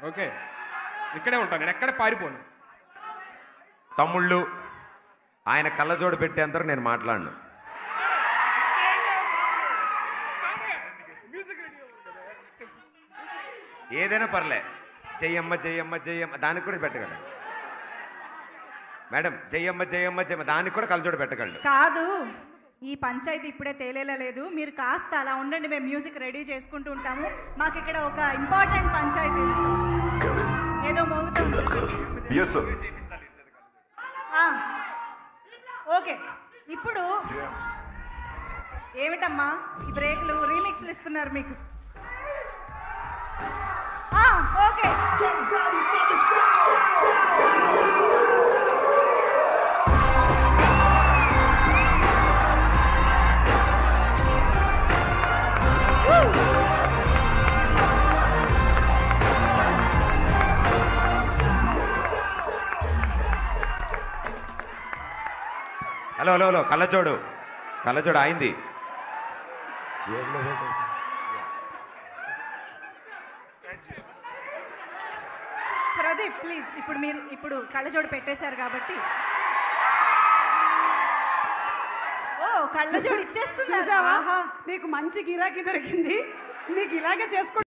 Okay ఇక్కడే ఉంటాను నేను ఎక్కడ పారిపోను తమ్ముళ్ళు ఆయన కళ్ళజోడు పెట్టేంతవరకు నేను మాట్లాడను ఏదైనా పర్లే చెయ్యమ్మ చెయ్యమ్మ చెయ్యమ్మ దానికి కూడా పెట్టగలరు మేడం చెయ్యమ్మ చెయ్యమ్మ చెయ్యమ్మ దానికి కూడా కళ్ళజోడు పెట్టగలరు కాదు ఈ పంచాయతీ ఇప్పుడే తేలేలా లేదు మీరు కాస్త అలా ఉండండి మేము మ్యూజిక్ రెడీ చేసుకుంటూ ఉంటాము మాకు ఇక్కడ ఒక ఇంపార్టెంట్ పంచాయతీ ఏదో మోగుతుంది ఎస్ సార్ ఆ, ఓకే ఇప్పుడు ఏమిటమ్మా ఈ బ్రేక్లు రీమిక్స్లు ఇస్తున్నారు మీకు ఆ, ఓకే హలో హలో హలో కళ్ళజోడు కళ్ళజోడు ఆయింది ప్రదీప్ ప్లీజ్ ఇప్పుడు మీరు ఇప్పుడు కళ్ళజోడు పెట్టేశారు కాబట్టి ఓ కళ్ళజోడు ఇచ్చేస్తున్నారు చూసావా ఆహా. నీకు మంచి గిరాకీ దొరికింది నీకు ఇలాగే చేసుకో